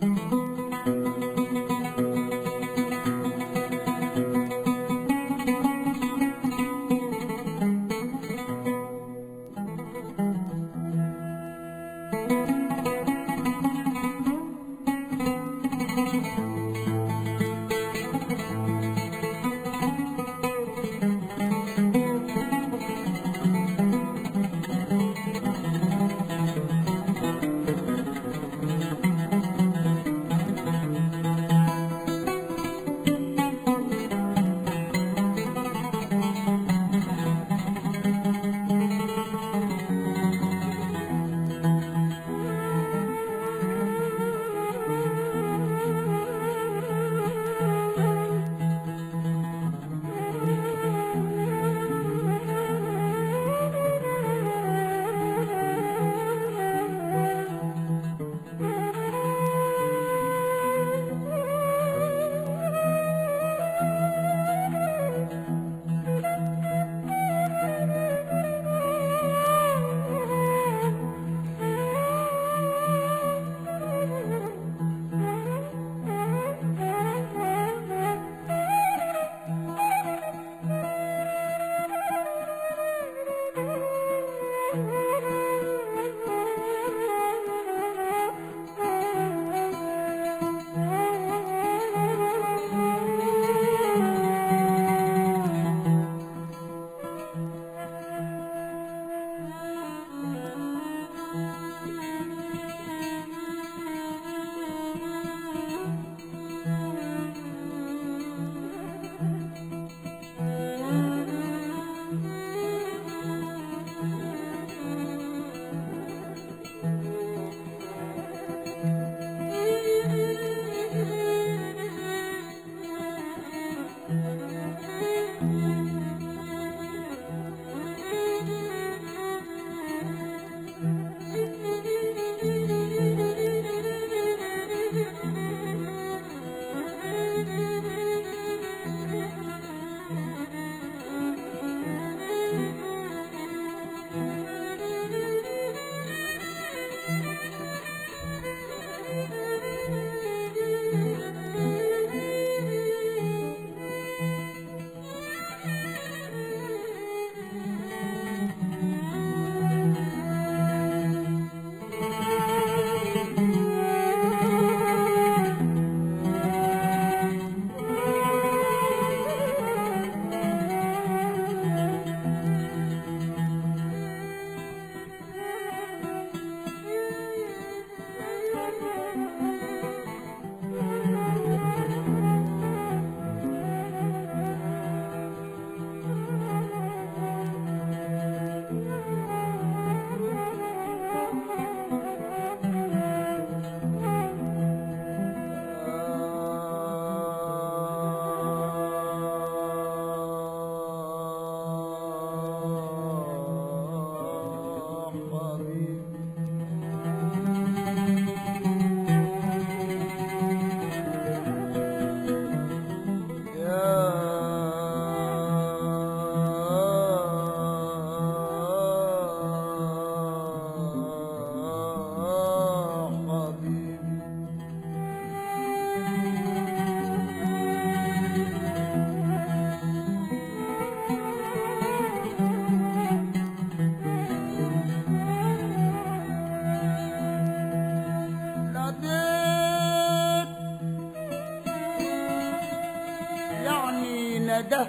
ندى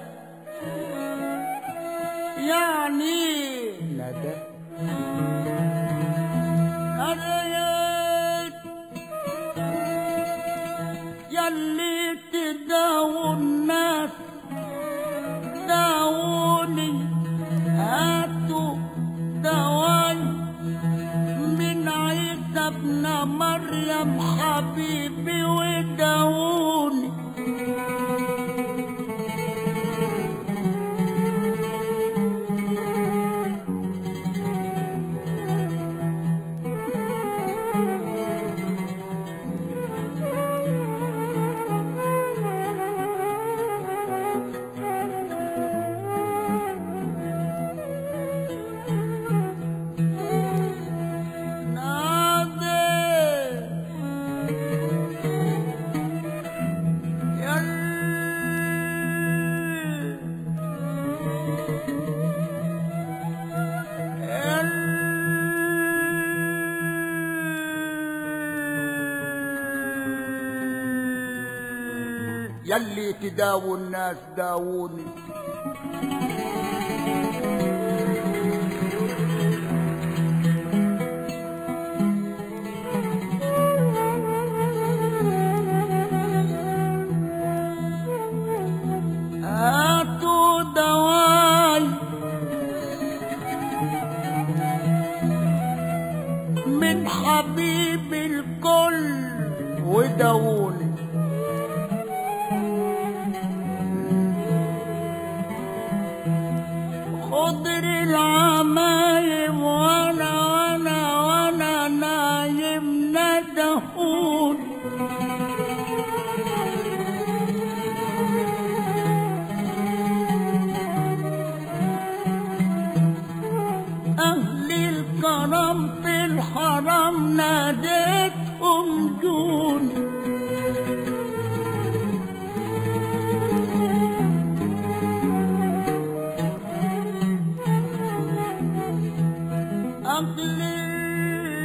يعني ندى قريت يلي تداووا الناس داووني هاتوا دواي من عيسى ابن مريم حبيبي وداووني نادي يلي تداووا الناس داووني هاتوا دواي من حبيب الكل وداوني خضر العمايم وانا وانا وانا نايم ندهوني أهل الكرم في الحرم ناديتهم جون أهل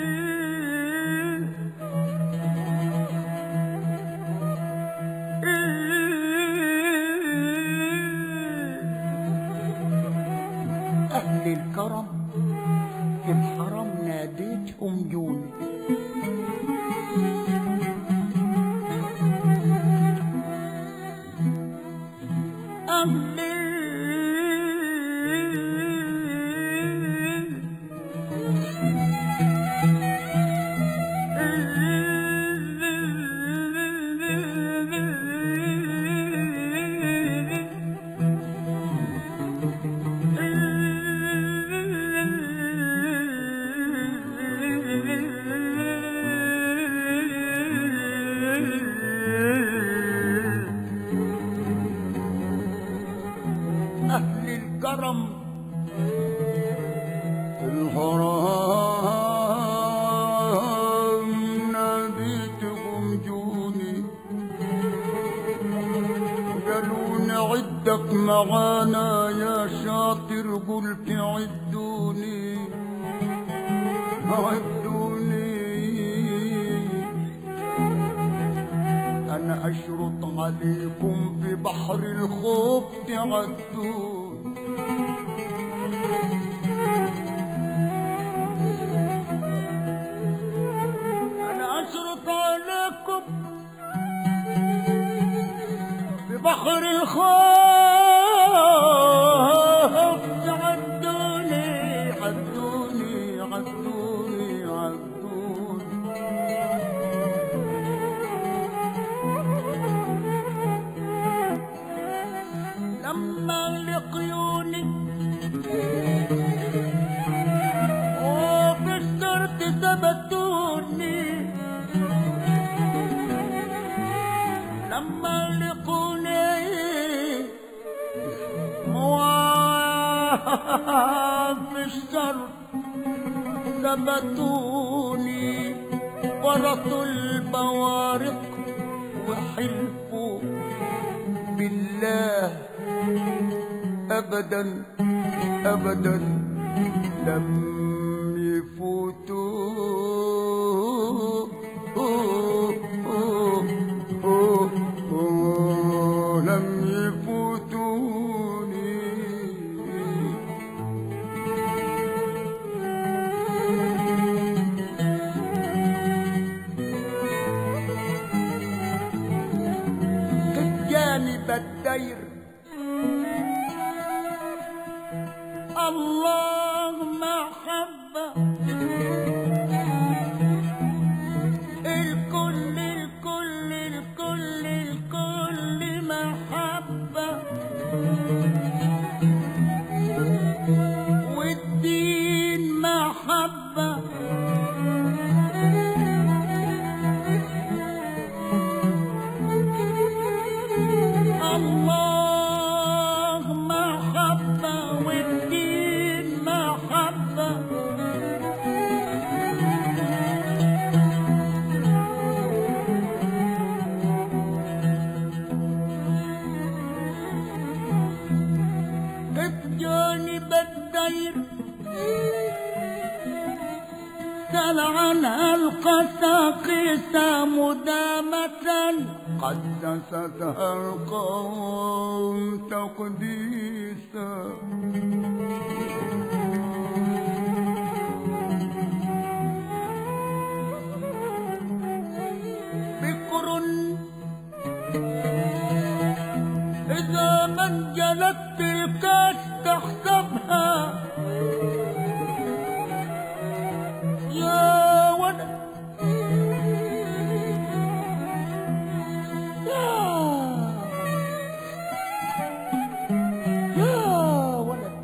أهل الكرم في الحرم ناديتهم جون أهل أهل الكرم الحرام نبيتهم جوني قالوا نعدك معانا يا شاطر قلت عدوني عدوني أنا أشرط عليكم في بحر الخوف تعدون أنا أشرط عليكم في بحر الخوف تعدوني عدوني عدوني عدوني لما لقيوني وفي السرد ثبتوني لما لقوني وفي السرد ثبتوني ورثوا البوارق وحلفوا بالله ابدا ابدا لم يفوتوا لم يفوتوني جانب الدير الله محبة الكل الكل الكل الكل محبة والدين محبة الله ساقيس مدامة قدستها القوم تقديسا بكر إذا من جلت الكاس تحسبها يا ولد يا يا ولد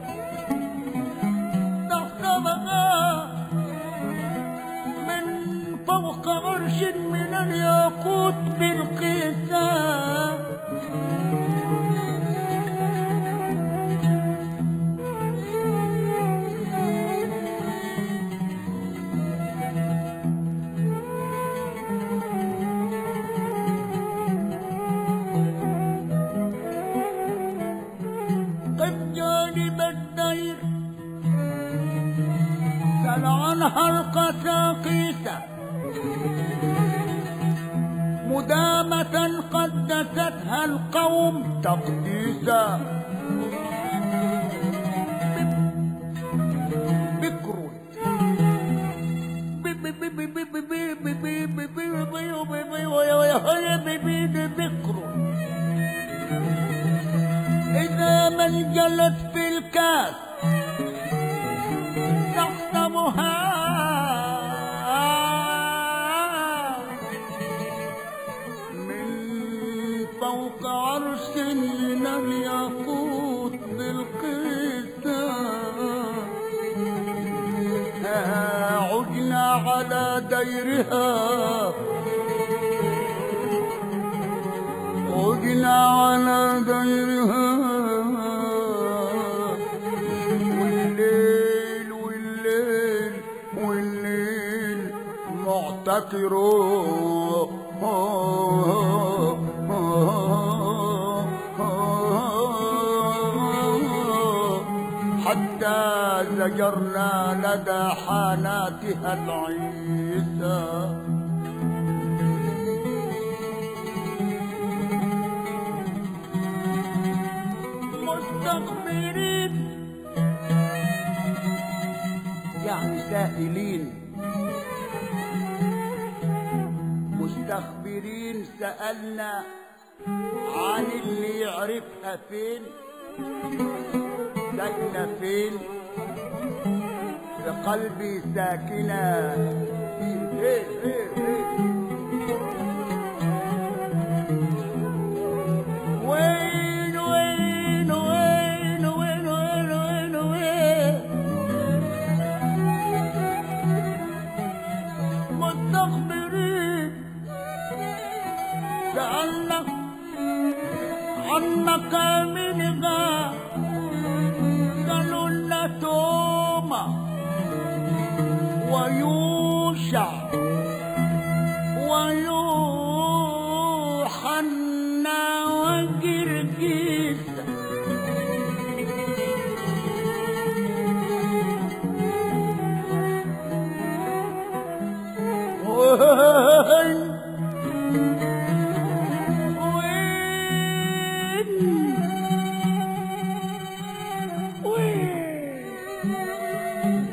تحسبها من فوق عرش من الياقوت بالقسام قف جانب الدير سل عنها القساقيس مدامة قدستها القوم تقديسا بكر بكر إذا ما انجلت في الكاس تحسبها من فوق عرش من الياقوت بالقسام عدنا على ديرها عدنا على ديرها والليل والليل والليل معتكر حتى زجرنا لدى حاناتها العيسى مستغفرين يعني سائلين مستخبرين سألنا عن اللي يعرفها فين ساكنة فين في قلبي ساكنة إيه إيه إيه وين وين وين وين وين وين وين مستخبرين سألنا عنك منها قالوا لنا توما ويوشع ويوحنا وجرجيس وين وين وين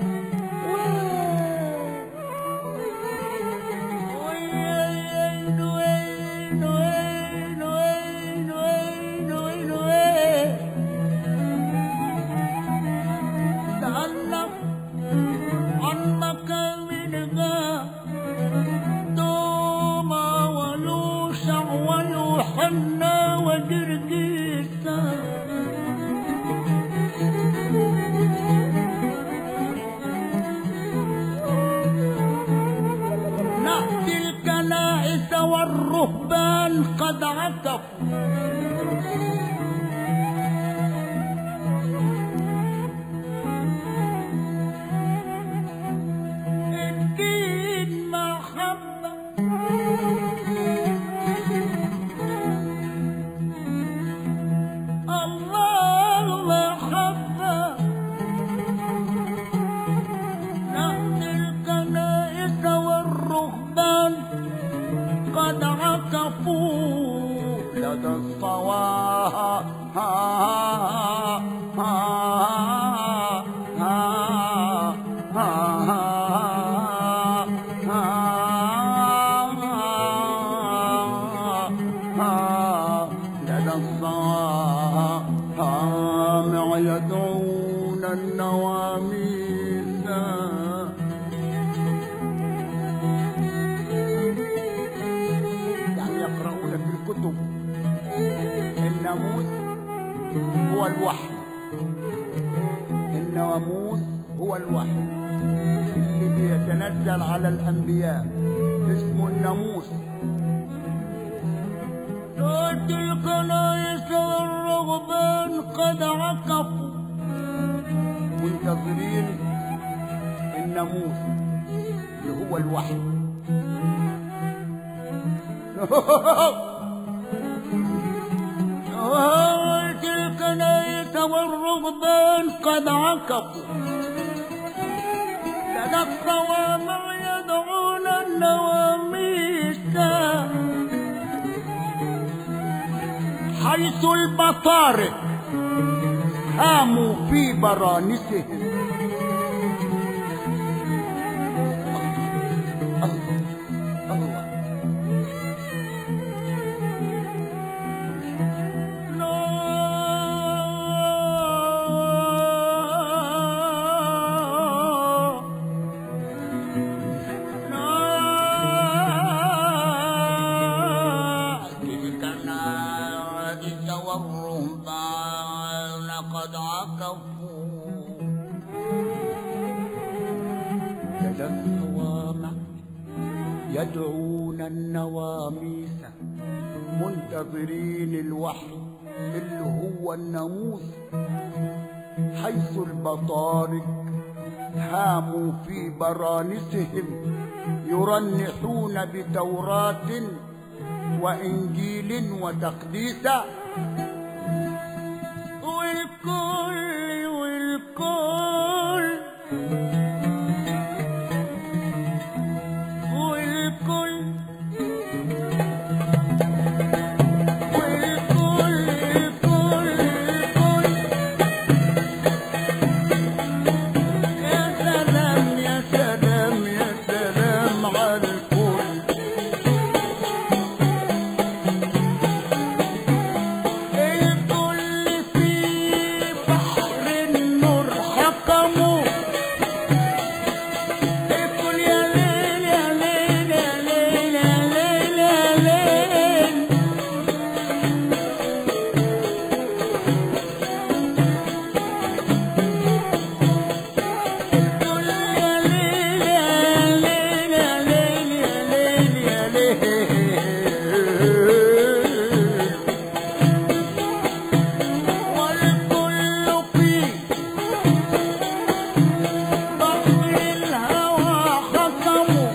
وين وين وين وين وين وين وين سألنا عن مكانها توما ولوشع ويوحنا وجرجيسا نأتي الكنائس والرهبان قد عكفوا الدين محبة الله محبة نحن الكنائس والرهبان قد عكفوا لدى الصواها ها ها ها ها ها ها لدى الصامع يدعون النواميس يعني يقرؤون في الكتب الناموس هو الوحي الناموس هو الوحي اللي بيتنزل على الأنبياء اسمه الناموس تلك الكنائس والرهبان قد عكفوا منتظرين الناموس اللي هو الوحي تلك الكنائس والرهبان قد عكفوا لدى الصوامع يدعون النواميس حيث البطارق هاموا في برانسهم الله الله تلك النادس والرهبان قد عكفوا لدى الصوامع يدعون النواميس منتظرين الوحي اللي هو الناموس حيث البطارق هاموا في برانسهم يرنحون بتوراة وإنجيل وتقديس والكل والكل والكل والكل الكل الكل يا سلام يا سلام يا سلام على الكل الكل في بحر النور حكموا الكل يا ليل يا ليل يا ليل يا ليل يا ليل الكل يا ليل يا ليل يا ليل يا ليل يا ليل والكل في بحر الهوى خصموا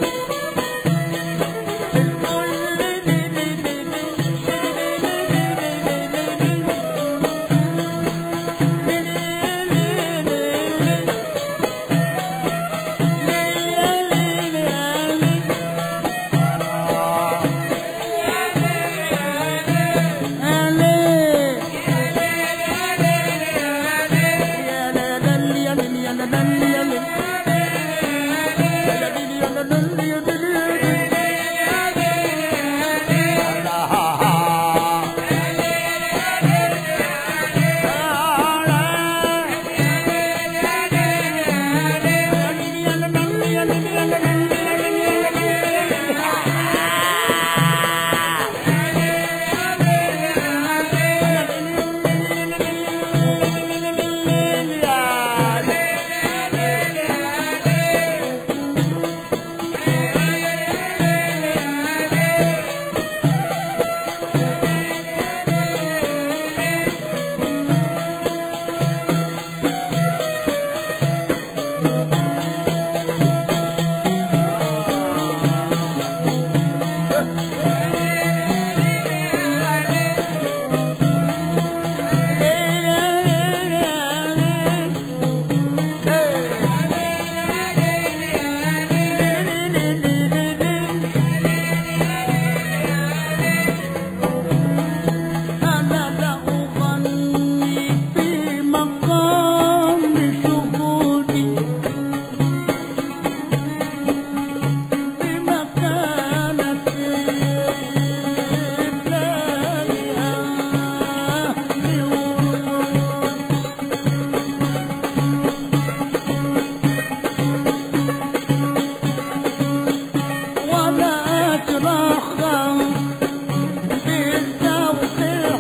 بالذوق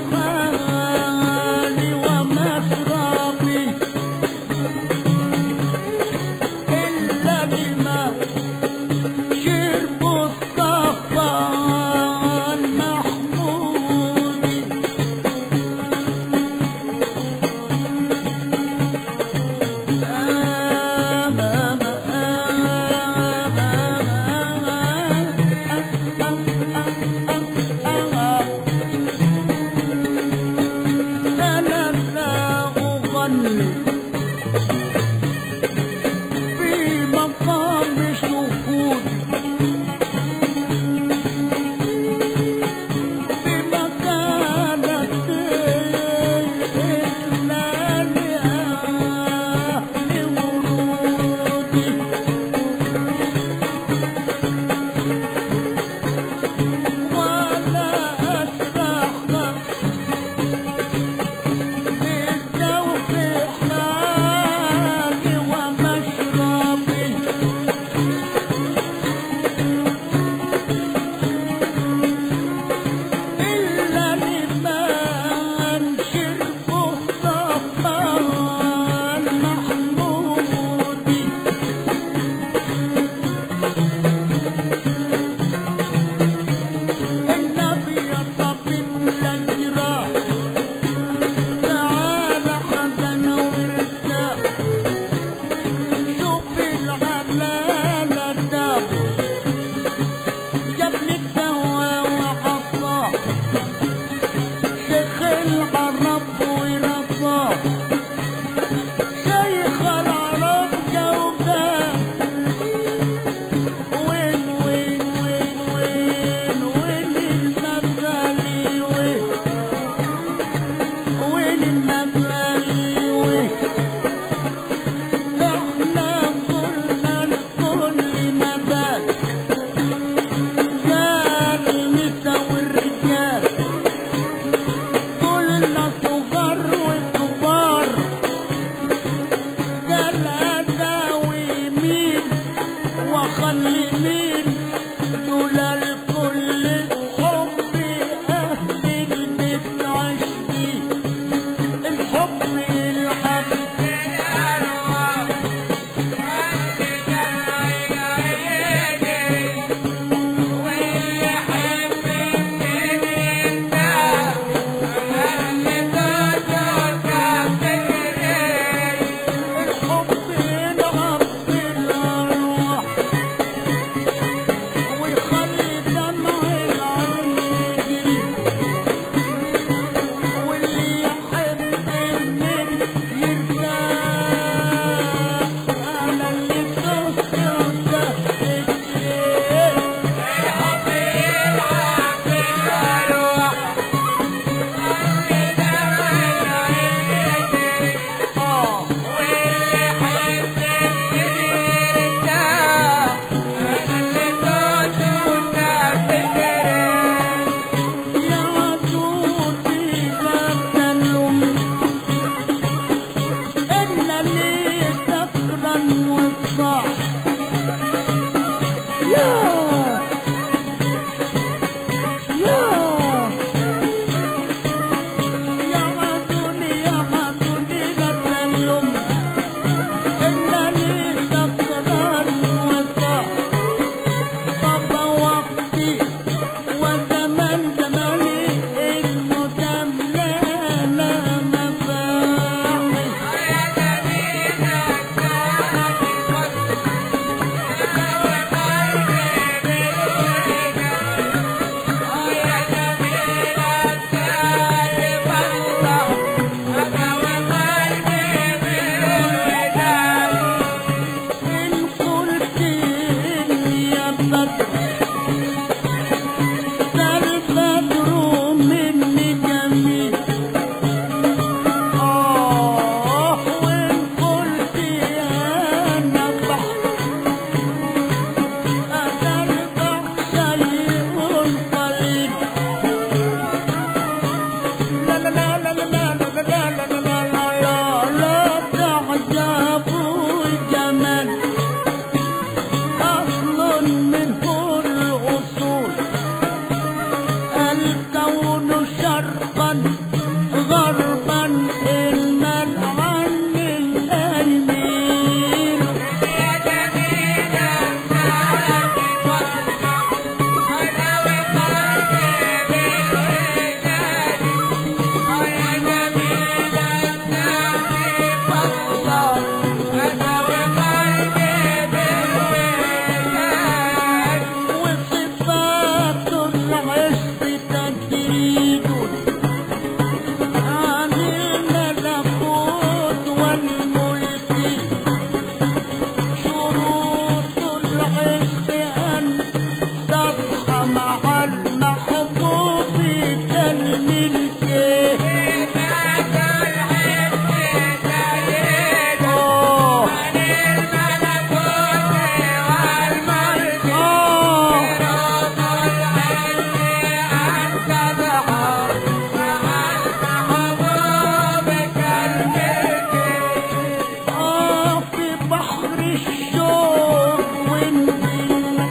حالي ومشربي إلا بما شرب الصفا المحمود آه محبوبي كان ملكي آه آه آه في بحر الشوق ونزلنا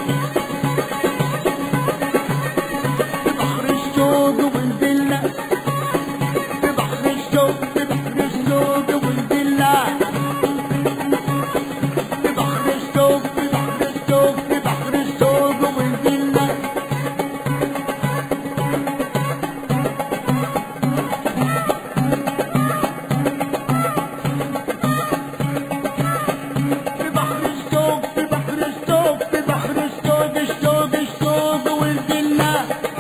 في بحر الشوق ونزلنا في بحر الشوق في بحر الشوق ونزلنا في بحر الشوق في بحر الشوق في بحر الشوق ونزلنا في بحر الشوق في بحر الشوق في بحر الشوق الشوق الشوق ونزلنا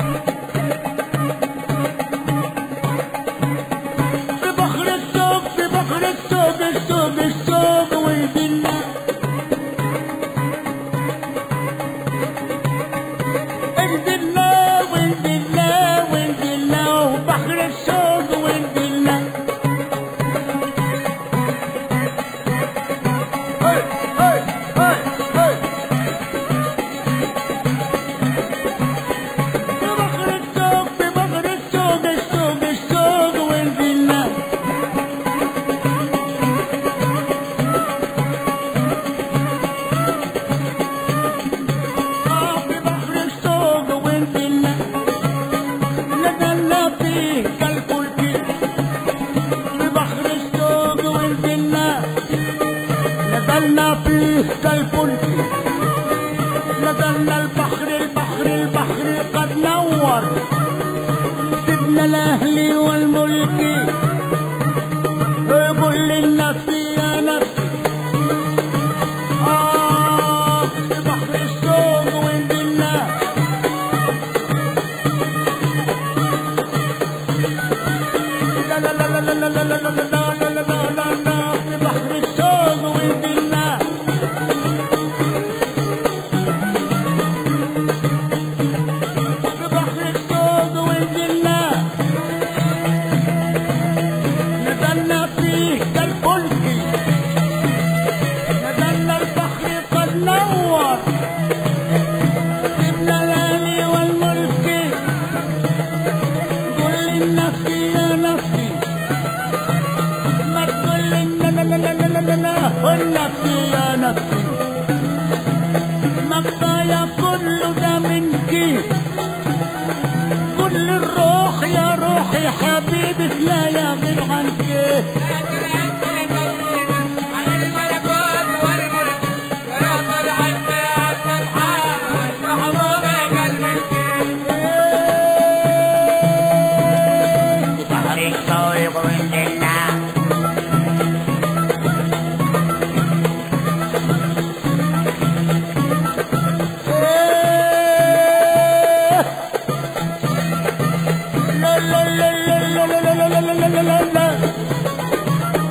في بحر الشوق في بحر الشوق الشوق الشوق ونزلنا انزلنا ونزلنا ونزلنا وبحر الشوق ونزلنا هاي هاي هاي هاي في بحر الشوق في بحر الشوق الشوق الشوق ونزلنا آه في بحر الشوق ونزلنا نزلنا فيه كالفلك في بحر الشوق ونزلنا نزلنا فيه كالفلك نزلنا البحر البحر البحر قد نور سيبنا الاهلي والملك يقول للنفس يا نفسي آه في بحر الشوق ونزلنا لا لا لا لا لا لا لا لا لا لا لا لا لا لا في بحر الشوق ونزلنا في بحر الشوق ونزلنا نزلنا فيه كالفلك نزلنا البحر قد نور سيبنا الالي والملك قل لنفسي يا نفسي ما تقول لنا لا لا لا لا لا لا قل نفسي يا نفسي مقطايا كله ده منك كل الروح يا روحي حبيبي لا يغيب عنك بحر الشوق ونزلنا لا لا لا لا لا لا لا لا لا لا لا لا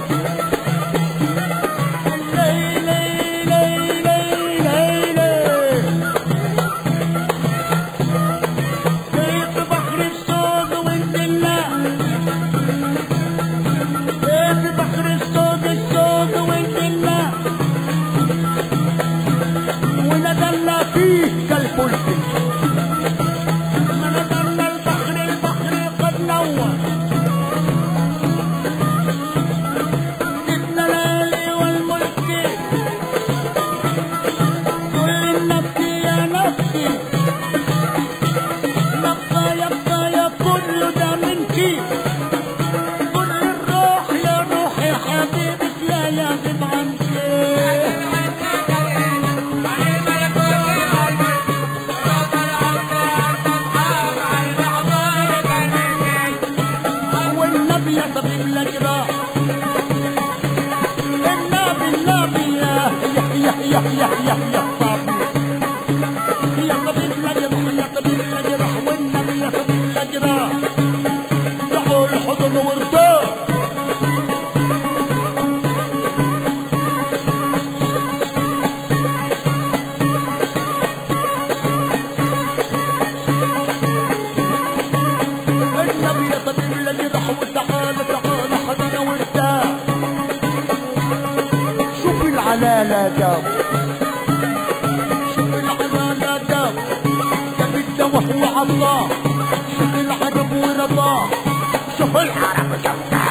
الله شوف العرب ورضاه شوف العرب العرب شفتها